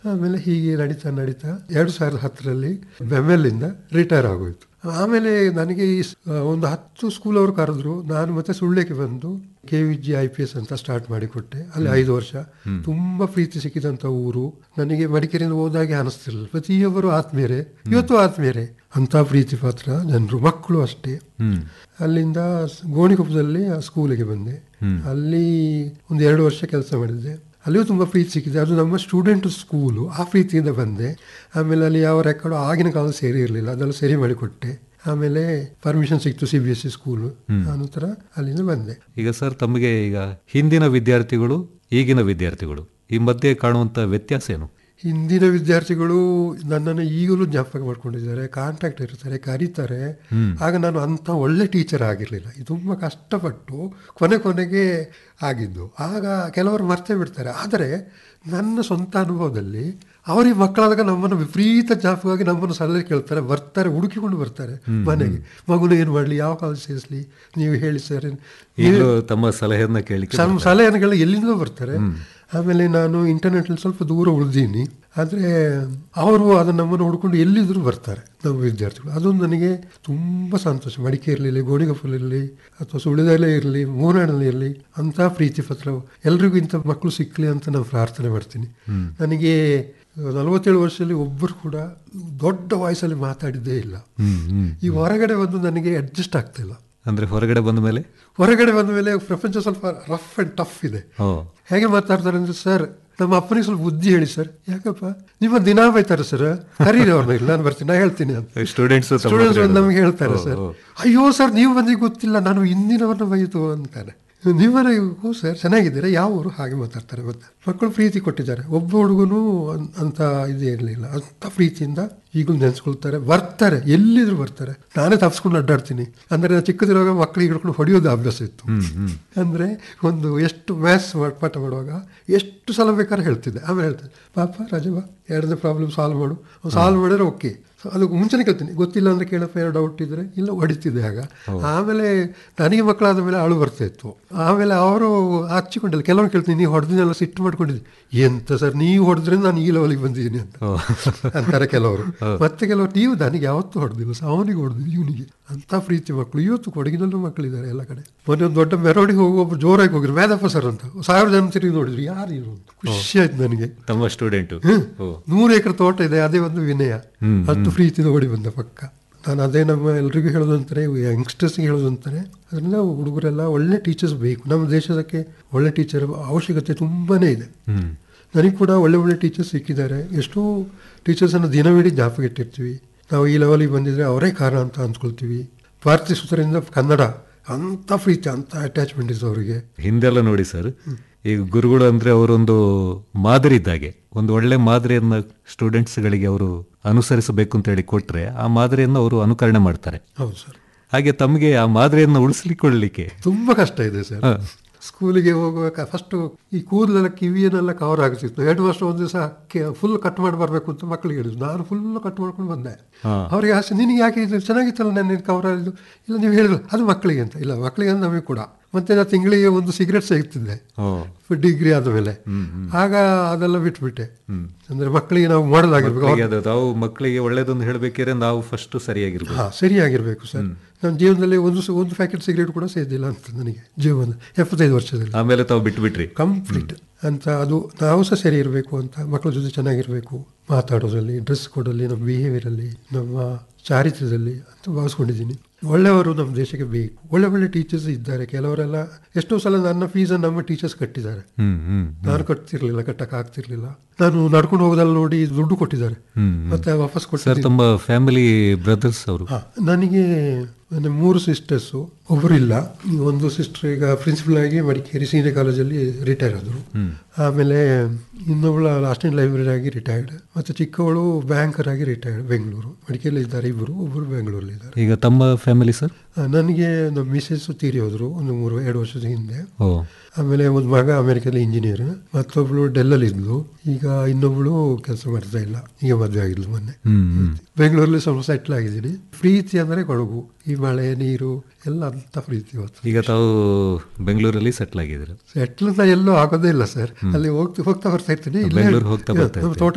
ಆಮೇಲೆ ಹೀಗೆ ನಡೀತಾ ನಡೀತಾ ಎರಡು ಸಾವಿರದ ಹತ್ತರಲ್ಲಿ ಬೆಮ್ಮೆಲ್ಲಿಂದ ರಿಟೈರ್ ಆಗೋಯ್ತು ಆಮೇಲೆ ನನಗೆ ಈ ಸ್- ಒಂದು ಹತ್ತು ಸ್ಕೂಲ್ ಅವರು ಕರೆದ್ರು ನಾನು ಮತ್ತೆ ಸುಳ್ಯಕ್ಕೆ ಬಂದು K V G I P S ಅಂತ ಸ್ಟಾರ್ಟ್ ಮಾಡಿಕೊಟ್ಟೆ ಅಲ್ಲಿ ಐದು ವರ್ಷ ತುಂಬಾ ಪ್ರೀತಿ ಸಿಕ್ಕಿದಂಥ ಊರು ನನಗೆ ಮಡಿಕೇರಿಯಿಂದ ಹೋದಾಗೆ ಅನಿಸ್ತಿರಲಿಲ್ಲ ಪ್ರತಿಯೊಬ್ಬರು ಆತ್ಮೀಯರೇ ಇವತ್ತು ಆತ್ಮೀಯರೇ ಅಂತ ಪ್ರೀತಿ ಪಾತ್ರ ಜನರು ಮಕ್ಕಳು ಅಷ್ಟೇ ಹ್ಮ್ ಅಲ್ಲಿಂದ ಸ್- ಗೋಣಿಕೊಪ್ಪದಲ್ಲಿ ಆ ಸ್ಕೂಲಿಗೆ ಬಂದೆ ಅಲ್ಲಿ ಒಂದು ಎರಡು ವರ್ಷ ಕೆಲಸ ಮಾಡಿದ್ದೆ ಅಲ್ಲಿಯೂ ತುಂಬ ಪ್ರೀತಿ ಸಿಕ್ಕಿದೆ ಅದು ನಮ್ಮ ಸ್ಟೂಡೆಂಟ್ ಸ್ಕೂಲು ಆ ಪ್ರೀತಿಯಿಂದ ಬಂದೆ ಆಮೇಲೆ ಅಲ್ಲಿ ಯಾವ ರೆಕಾರ್ಡು ಆಗಿನ ಕಾಲ ಸರಿ ಇರಲಿಲ್ಲ ಅದೆಲ್ಲ ಸರಿ ಮಾಡಿಕೊಟ್ಟೆ ಆಮೇಲೆ ಪರ್ಮಿಷನ್ ಸಿಕ್ತು C B S C school ಆನಂತರ ಅಲ್ಲಿಂದ ಬಂದೆ ಈಗ ಸರ್ ತಮಗೆ ಈಗ ಹಿಂದಿನ ವಿದ್ಯಾರ್ಥಿಗಳು ಈಗಿನ ವಿದ್ಯಾರ್ಥಿಗಳು ಈ ಮಧ್ಯೆ ಕಾಣುವಂತ ವ್ಯತ್ಯಾಸ ಏನು ಹಿಂದಿನ ವಿದ್ಯಾರ್ಥಿಗಳು ನನ್ನನ್ನು ಈಗಲೂ ಜ್ಞಾಪಕ ಮಾಡ್ಕೊಂಡಿದ್ದಾರೆ ಕಾಂಟ್ಯಾಕ್ಟ್ ಇರ್ತಾರೆ ಕರೀತಾರೆ ಆಗ ನಾನು ಅಂಥ ಒಳ್ಳೆ ಟೀಚರ್ ಆಗಿರಲಿಲ್ಲ ತುಂಬ ಕಷ್ಟಪಟ್ಟು ಕೊನೆ ಕೊನೆಗೆ ಆಗಿದ್ದು ಆಗ ಕೆಲವರು ಮರ್ತೇ ಬಿಡ್ತಾರೆ ಆದರೆ ನನ್ನ ಸ್ವಂತ ಅನುಭವದಲ್ಲಿ ಅವರಿಗೆ ಮಕ್ಕಳಾದಾಗ ನಮ್ಮನ್ನು ವಿಪರೀತ ಜ್ಞಾಪಕವಾಗಿ ನಮ್ಮನ್ನು ಸಲಹೆ ಕೇಳ್ತಾರೆ ಬರ್ತಾರೆ ಹುಡುಕಿಕೊಂಡು ಬರ್ತಾರೆ ಮನೆಗೆ ಮಗುನ ಏನು ಮಾಡಲಿ ಯಾವ ಕಾಲೇಜ್ ಸೇರಿಸಲಿ ನೀವು ಹೇಳಿ ಸರ್ ಈಗಲೂ ತಮ್ಮ ಸಲಹೆಯನ್ನ ಕೇಳಿಕೆ ಸಣ್ಣ ಸಲಹೆಗಳು ಎಲ್ಲಿಂದಲೂ ಬರ್ತಾರೆ ಆಮೇಲೆ ನಾನು ಇಂಟರ್ನೆಟ್ನಲ್ಲಿ ಸ್ವಲ್ಪ ದೂರ ಉಳಿದೀನಿ ಆದರೆ ಅವರು ಅದನ್ನು ನಮ್ಮನ್ನು ಹುಡ್ಕೊಂಡು ಎಲ್ಲಿದ್ದರೂ ಬರ್ತಾರೆ ನಮ್ಮ ವಿದ್ಯಾರ್ಥಿಗಳು ಅದೊಂದು ನನಗೆ ತುಂಬ ಸಂತೋಷ ಮಡಿಕೇರಿಲಿ ಗೋಣಿಗೊಪ್ಪಲಲ್ಲಿ ಅಥವಾ ಸುಳಿದಲ್ಲೇ ಇರಲಿ ಮೂನಾಡಲ್ಲಿ ಇರಲಿ ಅಂಥ ಪ್ರೀತಿ ಪತ್ರ ಎಲ್ರಿಗೂ ಇಂಥ ಮಕ್ಕಳು ಸಿಕ್ಕಲಿ ಅಂತ ನಾನು ಪ್ರಾರ್ಥನೆ ಮಾಡ್ತೀನಿ ನನಗೆ ನಲವತ್ತೇಳು ವರ್ಷದಲ್ಲಿ ಒಬ್ಬರು ಕೂಡ ದೊಡ್ಡ ವಾಯ್ಸಲ್ಲಿ ಮಾತಾಡಿದ್ದೇ ಇಲ್ಲ ಹ್ಮ್ ಹ್ಮ್ ಈ ಹೊರಗಡೆ ಬಂದು ನನಗೆ ಅಡ್ಜಸ್ಟ್ ಆಗ್ತಿಲ್ಲ ಅಂದ್ರೆ ಹೊರಗಡೆ ಬಂದ ಮೇಲೆ ಹೊರಗಡೆ ಬಂದ ಮೇಲೆ ಪ್ರಪಂಚ ಸ್ವಲ್ಪ ರಫ್ ಅಂಡ್ ಟಫ್ ಇದೆ ಓ ಹೇಗೆ ಮಾತಾಡ್ತಾರೆ ಅಂದ್ರೆ ಸರ್ ನಮ್ಮ ಅಪ್ಪನಿಗೆ ಸ್ವಲ್ಪ ಬುದ್ಧಿ ಹೇಳಿ ಸರ್ ಯಾಕಪ್ಪ ನಿಮ್ಮ ದಿನ ಬೈತಾರೆ ಸರ್ ಕರೀರಿ ಅವ್ರನ್ನ ಇಲ್ಲ ನಾನು ಬರ್ತೀನಿ ನಾ ಹೇಳ್ತೀನಿ ಅಂತ ಸ್ಟೂಡೆಂಟ್ಸ್ ಸ್ಟೂಡೆಂಟ್ಸ್ ನಮಗೆ ಹೇಳ್ತಾರೆ ಸರ್ ಅಯ್ಯೋ ಸರ್ ನೀವು ಬಂದಿಗೆ ಗೊತ್ತಿಲ್ಲ ನಾನು ಹಿಂದಿನವ್ರನ್ನ ಬೈತು ಅಂತಾರೆ ನೀವನ್ನ ಓ ಸರ್ ಚೆನ್ನಾಗಿದ್ದೀರಾ ಯಾವ ಊರು ಹಾಗೆ ಮಾತಾಡ್ತಾರೆ ಗೊತ್ತಾ ಮಕ್ಕಳು ಪ್ರೀತಿ ಕೊಟ್ಟಿದ್ದಾರೆ ಒಬ್ಬ ಹುಡುಗನು ಅನ್- ಅಂತ ಇದು ಇರಲಿಲ್ಲ ಅಂತ ಪ್ರೀತಿಯಿಂದ ಈಗಲೂ ನೆನೆಸ್ಕೊಳ್ತಾರೆ ಬರ್ತಾರೆ ಎಲ್ಲಿದ್ರು ಬರ್ತಾರೆ ನಾನೇ ತಪ್ಸ್ಕೊಂಡು ಅಡ್ಡಾಡ್ತೀನಿ ಅಂದ್ರೆ ನಾನು ಚಿಕ್ಕದಿರುವಾಗ ಮಕ್ಕಳಿಗೆ ಹಿಡ್ಕೊಂಡು ಹೊಡೆಯೋದು ಅಭ್ಯಾಸ ಇತ್ತು ಅಂದ್ರೆ ಒಂದು ಎಷ್ಟು ಮ್ಯಾಥ್ಸ್ ಪಾಠ ಮಾಡುವಾಗ ಎಷ್ಟು ಸಲ ಬೇಕಾದ್ರೆ ಹೇಳ್ತಿದ್ದೆ ಆಮೇಲೆ ಹೇಳ್ತೇನೆ ಪಾಪ ರಾಜವ್ವ ಎರಡನೇ ಪ್ರಾಬ್ಲಮ್ ಸಾಲ್ವ್ ಮಾಡು ಸಾಲ್ವ್ ಮಾಡಿದ್ರೆ ಓಕೆ ಅದು ಮುಂಚೆನೇ ಕೇಳ್ತೀನಿ ಗೊತ್ತಿಲ್ಲ ಅಂದ್ರೆ ಕೇಳಪ್ಪ ಏನೋ ಡೌಟ್ ಇದ್ರೆ ಇಲ್ಲ ಹೊಡಿತಿದ್ದೆ ಆಗ ಆಮೇಲೆ ನನಗೆ ಮಕ್ಕಳಾದ ಮೇಲೆ ಅಳು ಬರ್ತಾ ಇತ್ತು ಆಮೇಲೆ ಅವರು ಹಚ್ಚಿಕೊಂಡಿಲ್ಲ ಕೆಲವರು ಕೇಳ್ತೀನಿ ನೀವು ಹೊಡೆದಿನೆಲ್ಲ ಸಿಟ್ಟು ಮಾಡ್ಕೊಂಡಿದ್ದೆ ಎಂತ ಸರ್ ನೀವು ಹೊಡೆದ್ರೆ ನಾನು ಈ ಲೆವೆಲಿಗೆ ಬಂದಿದ್ದೀನಿ ಅಂತ ಅಂತಾರೆ ಕೆಲವರು ಮತ್ತೆ ಕೆಲವರು ನೀವು ನನಗೆ ಯಾವತ್ತೂ ಹೊಡೆದಿಲ್ಲ ಸರ್ ಅವನಿಗೆ ಹೊಡೆದಿದ್ದು ಇವನಿಗೆ ಅಂತ ಪ್ರೀತಿ ಮಕ್ಕಳು ಇವತ್ತು ಕೊಡಗಿನಲ್ಲೂ ಮಕ್ಕಳಿದ್ದಾರೆ ಎಲ್ಲ ಕಡೆ ಮೊನ್ನೆ ಒಂದು ದೊಡ್ಡ ಮೆರವಣಿಗೆ ಹೋಗಿ ಒಬ್ಬರು ಜೋರಾಗಿ ಹೋಗಿದ್ರು ವೇದಪ್ಪ ಸರ್ ಅಂತ ಸಾವಿರ ಜನ ತಿರುಗಿ ನೋಡಿದ್ರು ಯಾರು ಇವರು ಅಂತ ಖುಷಿ ಆಯ್ತು ನನಗೆ ತಮ್ಮ ಸ್ಟೂಡೆಂಟ್ ಓ ನೂರು ಎಕರೆ ತೋಟ ಇದೆ ಅದೇ ಒಂದು ವಿನಯ ಹತ್ತು ಪ್ರೀತಿಯಿಂದ ಓಡಿ ಬಂದ ಪಕ್ಕ ನಾನು ಅದೇ ನಮ್ಮ ಎಲ್ರಿಗೂ ಹೇಳೋದು ಅಂತಾರೆ ಯಂಗ್ಸ್ಟರ್ಸ್ಗೆ ಹೇಳೋದು ಅಂತಾರೆ ಅದರಿಂದ ಹುಡುಗರೆಲ್ಲ ಒಳ್ಳೆ ಟೀಚರ್ಸ್ ಬೇಕು ನಮ್ಮ ದೇಶದಕ್ಕೆ ಒಳ್ಳೆ ಟೀಚರ್ ಅವಶ್ಯಕತೆ ತುಂಬಾನೇ ಇದೆ ಹ್ಮ್ ನನಗೆ ಕೂಡ ಒಳ್ಳೆ ಒಳ್ಳೆ ಟೀಚರ್ಸ್ ಸಿಕ್ಕಿದ್ದಾರೆ ಎಷ್ಟೋ ಟೀಚರ್ಸನ್ನು ದಿನವಿಡೀ ಜ್ಞಾಪಕ ಇಟ್ಟಿರ್ತೀವಿ ನಾವು ಈ ಲೆವೆಲಿಗೆ ಬಂದಿದ್ರೆ ಅವರೇ ಕಾರಣ ಅಂತ ಅಂದ್ಕೊಳ್ತೀವಿ ಭಾರತೀಯ ಸೂತ್ರದಿಂದ ಕನ್ನಡ ಅಂಥ ಪ್ರೀತಿ ಅಂಥ ಅಟ್ಯಾಚ್ಮೆಂಟ್ ಇದೆ ಅವರಿಗೆ ಹಿಂದೆಲ್ಲ ನೋಡಿ ಸರ್ ಈಗ ಗುರುಗಳು ಅಂದ್ರೆ ಅವರೊಂದು ಮಾದರಿ ಇದ್ದಾಗೆ ಒಂದು ಒಳ್ಳೆ ಮಾದರಿಯನ್ನ ಸ್ಟೂಡೆಂಟ್ಸ್ ಗಳಿಗೆ ಅವರು ಅನುಸರಿಸಬೇಕು ಅಂತ ಹೇಳಿ ಕೊಟ್ರೆ ಆ ಮಾದರಿಯನ್ನು ಅವರು ಅನುಕರಣೆ ಮಾಡ್ತಾರೆ ಹೌದು ಸರ್ ಹಾಗೆ ತಮಗೆ ಆ ಮಾದರಿಯನ್ನು ಉಳಿಸ್ಲಿಕ್ಕೊಳ್ಳಲಿಕ್ಕೆ ತುಂಬ ಕಷ್ಟ ಇದೆ ಸರ್ ಹ. ಸ್ಕೂಲಿಗೆ ಹೋಗುವಾಗ ಫಸ್ಟ್ ಈ ಕೂದಲೆಲ್ಲ ಕಿವಿಯನ್ನೆಲ್ಲ ಕವರ್ ಆಗ್ತಿತ್ತು ಹೆಡ್ ಮಾಸ್ಟರ್ ಒಂದು ದಿವಸ ಫುಲ್ ಕಟ್ ಮಾಡಿ ಬರಬೇಕು ಅಂತ ಮಕ್ಕಳಿಗೆ ಹೇಳಿದ್ರು ನಾನು ಫುಲ್ ಕಟ್ ಮಾಡ್ಕೊಂಡು ಬಂದೆ ಹಾ. ಅವ್ರಿಗೆ ಆಸೆ ನಿನಗೆ ಯಾಕೆ ಇದು ಚೆನ್ನಾಗಿತ್ತಲ್ಲ ನನ್ನ ಕವರ್ ಆಗಿದ್ದು ಇಲ್ಲ ನೀವು ಹೇಳಿದ್ರು ಅದು ಮಕ್ಕಳಿಗೆ ಅಂತ ಇಲ್ಲ ಮಕ್ಕಳಿಗೆ ಅಂತ ನಮಗೆ ಕೂಡ ಮತ್ತೆ ನಾನು ತಿಂಗಳಿಗೆ ಒಂದು ಸಿಗರೆಟ್ ಸಿಗ್ತಿದ್ದೆ ಓ ಡಿಗ್ರಿ ಆದ ಮೇಲೆ ಆಗ ಅದೆಲ್ಲ ಬಿಟ್ಬಿಟ್ಟೆ ಅಂದ್ರೆ ಮಕ್ಕಳಿಗೆ ನಾವು ಮಾಡಲ್ ಆಗಿರ್ಬೇಕು ಮಕ್ಕಳಿಗೆ ಅದು ತಾವು ಮಕ್ಕಳಿಗೆ ಒಳ್ಳೇದೊಂದು ಹೇಳಬೇಕಿದ್ರೆ ನಾವು ಫಸ್ಟ್ ಸರಿಯಾಗಿರ್ಬೇಕು ಹಾ ಸರಿಯಾಗಿರ್ಬೇಕು ಸರ್ ನನ್ನ ಜೀವನದಲ್ಲಿ ಒಂದು ಸ- ಒಂದು ಪ್ಯಾಕೆಟ್ ಸಿಗರೇಟ್ ಕೂಡ ಸೇದಿಲ್ಲ ಅಂತ ನನಗೆ ಜೀವನ ಎಪ್ಪತ್ತೈದು ವರ್ಷದಲ್ಲಿ ಆಮೇಲೆ ತಾವು ಬಿಟ್ಬಿಟ್ರಿ ಕಂಪ್ಲೀಟ್ ಅಂತ ಅದು ನಾವು ಸಹ ಸರಿ ಇರಬೇಕು ಅಂತ ಮಕ್ಕಳ ಜೊತೆ ಚೆನ್ನಾಗಿರಬೇಕು ಮಾತಾಡೋದ್ರಲ್ಲಿ ಡ್ರೆಸ್ ಕೊಡೋಲ್ಲಿ ನಮ್ಮ ಬಿಹೇವಿಯರಲ್ಲಿ ನಮ್ಮ ಚಾರಿತ್ರ್ಯದಲ್ಲಿ ಅಂತ ಭಾವಿಸ್ಕೊಂಡಿದ್ದೀನಿ ಒಳ್ಳೆಯವರು ನಮ್ಮ ದೇಶಕ್ಕೆ ಬೇಕು ಒಳ್ಳೆ ಒಳ್ಳೆ ಟೀಚರ್ಸ್ ಇದ್ದಾರೆ ಕೆಲವರೆಲ್ಲ ಎಷ್ಟೋ ಸಲ ನನ್ನ ಫೀಸನ್ನು ನಮ್ಮ ಟೀಚರ್ಸ್ ಕಟ್ಟಿದ್ದಾರೆ ಹ್ಮ್ ಹ್ಮ್ ನಾನು ಕಟ್ತಿರ್ಲಿಲ್ಲ ಕಟ್ಟಕ್ಕೆ ಆಗ್ತಿರ್ಲಿಲ್ಲ ನಾನು ನಡ್ಕೊಂಡು ಹೋಗೋದಲ್ಲ ನೋಡಿ ದುಡ್ಡು ಕೊಟ್ಟಿದ್ದಾರೆ ಹ್ಮ್ ಮತ್ತೆ ವಾಪಸ್ ಸರ್ ಕೊಡ್ತಾರೆ ತಮ್ಮ ಫ್ಯಾಮಿಲಿ ಬ್ರದರ್ಸ್ ಅವರು ಹಾ, ನನಗೆ ನನ್ನ ಮೂರು ಸಿಸ್ಟರ್ಸು ಒಬ್ಬರು ಇಲ್ಲ ಈ ಒಂದು ಸಿಸ್ಟರ್ ಈಗ ಪ್ರಿನ್ಸಿಪಲ್ ಆಗಿ ಮಡಿಕೇರಿ ಸೀನಿಯರ್ ಕಾಲೇಜಲ್ಲಿ ರಿಟೈರ್ ಆದರು ಆಮೇಲೆ ಇನ್ನೊಬ್ಳು ಅಸಿಸ್ಟೆಂಟ್ ಲೈಬ್ರರಿ ಆಗಿ ರಿಟೈರ್ಡ್ ಮತ್ತೆ ಚಿಕ್ಕವಳು ಬ್ಯಾಂಕರ್ ಆಗಿ ರಿಟೈರ್ಡ್ ಬೆಂಗಳೂರು ಮಡಿಕೇರಿಯಲ್ಲಿ ಇದ್ದಾರೆ ಇಬ್ಬರು ಒಬ್ಬರು ಬೆಂಗಳೂರಲ್ಲಿ ಇದ್ದಾರೆ ಈಗ ತಮ್ಮ ಫ್ಯಾಮಿಲಿ ಸರ್ ಆ, ನನಗೆ ನಮ್ಮ ಮಿಸ್ಸಸ್ ತೀರಿ ಹೋದ್ರು ಒಂದು ಮೂರು ಎರಡು ವರ್ಷದ ಹಿಂದೆ ಓ ಆಮೇಲೆ ಒಂದು ಮಗ ಅಮೆರಿಕದಲ್ಲಿ ಇಂಜಿನಿಯರ್ ಮತ್ತೊಬ್ಳು ಡೆಲ್ಲಲ್ಲಿ ಇದ್ಲು ಈಗ ಇನ್ನೊಬ್ಳು ಕೆಲಸ ಮಾಡ್ತಾ ಇಲ್ಲ ಈಗ ಮದುವೆ ಆಗಿದ್ಲು ಮೊನ್ನೆ ಹ್ಮ್ ಹ್ಮ್ ಬೆಂಗಳೂರಲ್ಲಿ ಸ್ವಲ್ಪ ಸೆಟ್ಲ್ ಆಗಿದ್ದೀನಿ ಪ್ರೀತಿ ಅಂದರೆ ಕೊಡಗು ಈ ಮಳೆ ನೀರು ಎಲ್ಲ ಅಂತ ಪ್ರೀತಿ ಇವತ್ತು ಈಗ ತಾವು ಬೆಂಗಳೂರಲ್ಲಿ ಸೆಟ್ಲ್ ಆಗಿದ್ದೀರಾ ಸೆಟ್ಲ್ ಎಲ್ಲೂ ಆಗೋದೇ ಇಲ್ಲ ಸರ್ ಅಲ್ಲಿ ಹೋಗ್ತಾ ಹೋಗ್ತಾ ಬರ್ತಾ ಇರ್ತೀನಿ ಇಲ್ಲೇ ಬೆಂಗಳೂರು ಹೋಗ್ತಾ ಬರ್ತಾ ನಮ್ಮ ಇರ್ತೀರಿ. ತೋಟ